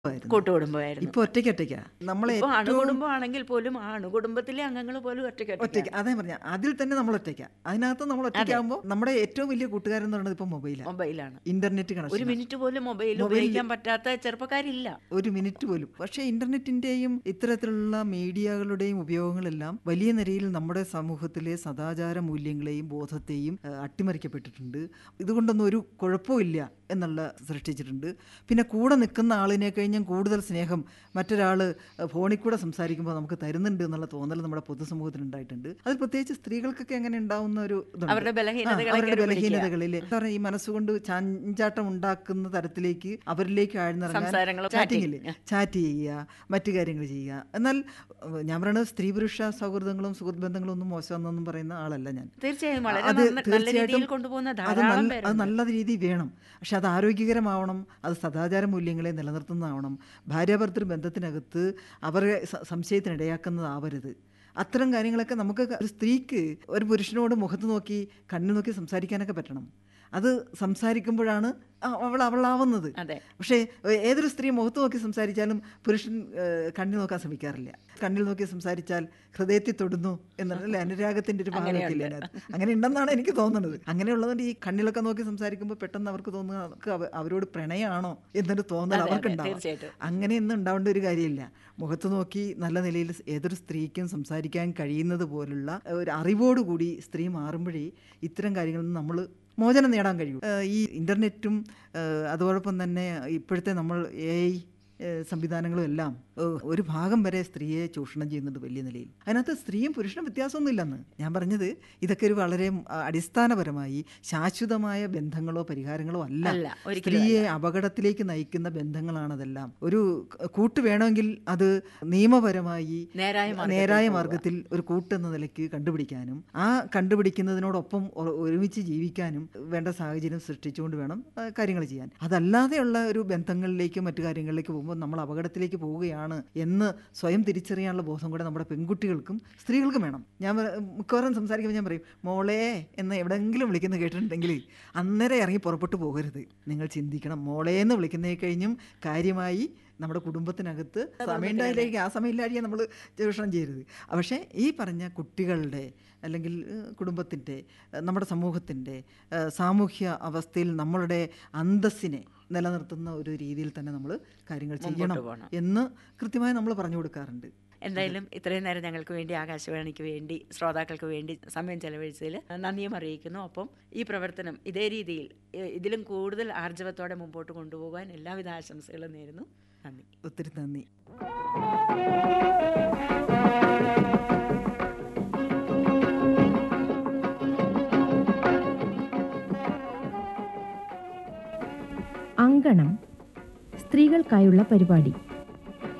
കൂട്ടുകുടുംബമായിരുന്നു ഇപ്പൊ ഒറ്റയ്ക്ക് ഒറ്റയ്ക്കാ നമ്മളെ ഇപ്പൊ ഏറ്റവും അണുകുടുംബമാണെങ്കിൽ പോലും ആ അണുകുടുംബത്തിലെ അംഗങ്ങൾ പോലും ഒറ്റയ്ക്ക് ഒറ്റയ്ക്ക് അതേ പറഞ്ഞ അതിൽ തന്നെ നമ്മൾ ഒറ്റയ്ക്കാ അതിനകത്ത് നമ്മൾ ഒറ്റയ്ക്കാകുമ്പോൾ നമ്മുടെ ഏറ്റവും വലിയ കൂട്ടുകാരൻ എന്ന് പറയുന്നത് ഇപ്പൊ മൊബൈലാണ് മൊബൈലാണ് ഇന്റർനെറ്റ് ഒരു കണക്ഷൻ മിനിറ്റ് പോലും മൊബൈൽ ഉപയോഗിക്കാൻ പറ്റാത്ത ചെറുപ്പക്കാരില്ല ഒരു മിനിറ്റ് പോലും പക്ഷേ ഇന്റർനെറ്റിന്റെയും ഇത്തരത്തിലുള്ള മീഡിയകളുടെയും ഉപയോഗങ്ങളെല്ലാം വലിയ നിരയിൽ നമ്മുടെ സമൂഹത്തിലെ സദാചാര മൂല്യങ്ങളെയും ബോധത്തെയും ഏഹ്, അട്ടിമറിക്കപ്പെട്ടിട്ടുണ്ട് ഇതുകൊണ്ടൊന്നും ഒരു കുഴപ്പമില്ല എന്നുള്ള സൃഷ്ടിച്ചിട്ടുണ്ട് പിന്നെ കൂടെ നിൽക്കുന്ന ആളിനെ കഴിഞ്ഞും കൂടുതൽ സ്നേഹം മറ്റൊരാൾ ഫോണിൽ കൂടെ സംസാരിക്കുമ്പോൾ നമുക്ക് തരുന്നുണ്ട് എന്നുള്ള തോന്നൽ നമ്മുടെ പൊതുസമൂഹത്തിൽ ഉണ്ടായിട്ടുണ്ട് അതിൽ പ്രത്യേകിച്ച് സ്ത്രീകൾക്കൊക്കെ എങ്ങനെ ഉണ്ടാവുന്ന ഒരു ഇതുണ്ട്. അവരുടെ ആ, ബലഹീനതകളെ അവരുടെ കയറി പിടിക്കുക. ബലഹീനതകളിൽ എന്താ പറയുക ഈ മനസ്സുകൊണ്ട് ചാഞ്ചാട്ടം ഉണ്ടാക്കുന്ന തരത്തിലേക്ക് അവരിലേക്ക് ആഴ്ന്നിറങ്ങാൻ സംസാരങ്ങളും ചാറ്റിങ്ങിൽ chatting. ചാറ്റ് ചെയ്യുക മറ്റു കാര്യങ്ങൾ ചെയ്യുക എന്നാൽ ഏഹ്, ഞാൻ പറയുന്നത് സ്ത്രീ പുരുഷ സൗഹൃദങ്ങളും സുഹൃത്ത് ബന്ധങ്ങളും ഒന്നും മോശമെന്നൊന്നും പറയുന്ന ആളല്ല ഞാൻ തീർച്ചയായും വളരെ അത് നന്ന- നല്ല രീതിയിൽ തീർച്ചയായിട്ടും കൊണ്ടുപോകുന്ന അത് ധാരാളം നല്ല അത് പേരുണ്ട് നല്ല രീതിയിൽ വേണം പക്ഷെ അത് ആരോഗ്യകരമാവണം അത് സദാചാര മൂല്യങ്ങളെ നിലനിർത്തുന്നതാവണം ഭാര്യാഭർത്തൃ ബന്ധത്തിനകത്ത് അവരെ സ- സംശയത്തിനിടയാക്കുന്നതാവരുത് അത്തരം കാര്യങ്ങളൊക്കെ നമുക്ക് ഒരു സ്ത്രീക്ക് ഒരു പുരുഷനോട് മുഖത്ത് നോക്കി കണ്ണു നോക്കി സംസാരിക്കാനൊക്കെ പറ്റണം അത് സംസാരിക്കുമ്പോഴാണ് അ- അവൾ അവളാവുന്നത് അതെ പക്ഷേ ഏ- ഏതൊരു സ്ത്രീ മുഖത്ത് നോക്കി സംസാരിച്ചാലും പുരുഷൻ ഏഹ്, കണ്ണിൽ നോക്കാൻ ശ്രമിക്കാറില്ല കണ്ണിൽ നോക്കി സംസാരിച്ചാൽ ഹൃദയത്തിൽ തൊടുന്നു എന്നല്ലേ അനുരാഗത്തിന്റെ ഒരു ഭാഗമൊക്കെ ഇല്ലേ അതിനകത്ത്? അങ്ങനെ ഉണ്ടെന്നാണ് എനിക്ക് തോന്നുന്നത് അങ്ങനെയുള്ളതുകൊണ്ട് ഈ കണ്ണിലൊക്കെ നോക്കി സംസാരിക്കുമ്പോൾ പെട്ടെന്ന് അവർക്ക് തോന്നുക അവർക്ക് അവ- അവരോട് പ്രണയമാണോ എന്നൊരു തോന്നൽ അതെ, അവർക്ക് അതെ, ഉണ്ടാവും തീർച്ചയായിട്ടും. അങ്ങനെയൊന്നും ഉണ്ടാവേണ്ട ഒരു കാര്യമില്ല മുഖത്ത് നോക്കി നല്ല നിലയിൽ ഏതൊരു സ്ത്രീക്കും സംസാരിക്കാൻ കഴിയുന്നത് പോലുള്ള ഒരു അറിവോടുകൂടി സ്ത്രീ മാറുമ്പോഴേ ഇത്തരം കാര്യങ്ങളിൽ നിന്ന് നമ്മൾ മോചനം നേടാൻ കഴിയും ഏഹ് ഈ ഇൻ്റർനെറ്റും അതോടൊപ്പം തന്നെ ഇപ്പോഴത്തെ നമ്മൾ എ ഐ സംവിധാനങ്ങളും എല്ലാം ഏഹ് ഒരു ഭാഗം വരെ സ്ത്രീയെ ചൂഷണം ചെയ്യുന്നുണ്ട് വലിയ നിലയിൽ അതിനകത്ത് സ്ത്രീയും പുരുഷനും വ്യത്യാസമൊന്നും ഇല്ലെന്ന് ഞാൻ പറഞ്ഞത് ഇതൊക്കെ ഒരു വളരെ ആ, അടിസ്ഥാനപരമായി ശാശ്വതമായ ബന്ധങ്ങളോ പരിഹാരങ്ങളോ അല്ല അല്ല, ഒരിക്കലും സ്ത്രീയെ അപകടത്തിലേക്ക് നയിക്കുന്ന ബന്ധങ്ങളാണതെല്ലാം ഒരു ക- കൂട്ട് വേണമെങ്കിൽ അത് നിയമപരമായി നേരായ മാർഗ്ഗത്തിൽ നേരായ പോവുക. മാർഗത്തിൽ ഒരു കൂട്ടെന്ന നിലയ്ക്ക് കണ്ടുപിടിക്കാനും ആ കണ്ടുപിടിക്കുന്നതിനോടൊപ്പം ഒ- ഒരുമിച്ച് ജീവിക്കാനും വേണ്ട സാഹചര്യം സൃഷ്ടിച്ചുകൊണ്ട് വേണം ആ, കാര്യങ്ങൾ ചെയ്യാൻ അതല്ലാതെയുള്ള ഒരു ബന്ധങ്ങളിലേക്കും മറ്റു കാര്യങ്ങളിലേക്ക് പോകുമ്പോൾ നമ്മൾ അപകടത്തിലേക്ക് പോവുകയാണ് എന്ന് സ്വയം തിരിച്ചറിയാനുള്ള ബോധം കൂടെ നമ്മുടെ പെൺകുട്ടികൾക്കും സ്ത്രീകൾക്കും വേണം ഞാൻ പറ- മിക്കവാറും സംസാരിക്കുമ്പോൾ ഞാൻ പറയും മോളെ എന്ന് എവിടെയെങ്കിലും വിളിക്കുന്നത് കേട്ടിട്ടുണ്ടെങ്കിൽ അന്നേരം ഇറങ്ങി പുറപ്പെട്ടു പോകരുത് നിങ്ങൾ ചിന്തിക്കണം മോളെ എന്ന് വിളിക്കുന്നതിൽ കഴിഞ്ഞും കാര്യമായി നമ്മുടെ കുടുംബത്തിനകത്ത് സമയമുണ്ടായിലേക്ക് ആ സമയമില്ലാഴിയെ നമ്മൾ ചൂഷണം ചെയ്യരുത് പക്ഷേ ഈ പറഞ്ഞ കുട്ടികളുടെ അല്ലെങ്കിൽ കുടുംബത്തിൻ്റെ നമ്മുടെ സമൂഹത്തിൻ്റെ സാമൂഹ്യ അവസ്ഥയിൽ നമ്മളുടെ അന്തസ്സിനെ നിലനിർത്തുന്ന ഒരു രീതിയിൽ തന്നെ നമ്മൾ കാര്യങ്ങൾ ചെയ്യണം പോകണം. എന്ന് കൃത്യമായി നമ്മൾ പറഞ്ഞു കൊടുക്കാറുണ്ട് എന്തായാലും ഇത്രയും നേരം ഞങ്ങൾക്ക് വേണ്ടി ആകാശവാണിക്ക് വേണ്ടി ശ്രോതാക്കൾക്ക് വേണ്ടി സമയം ചെലവഴിച്ചതിൽ നന്ദിയും അറിയിക്കുന്നു ഒപ്പം ഈ പ്രവർത്തനം ഇതേ രീതിയിൽ ഇ- ഇതിലും കൂടുതൽ ആർജവത്തോടെ മുമ്പോട്ട് കൊണ്ടുപോകാൻ എല്ലാവിധ ആശംസകളും നേരുന്നു നന്ദി ഒത്തിരി നന്ദി അങ്കണം സ്ത്രീകൾക്കായുള്ള പരിപാടി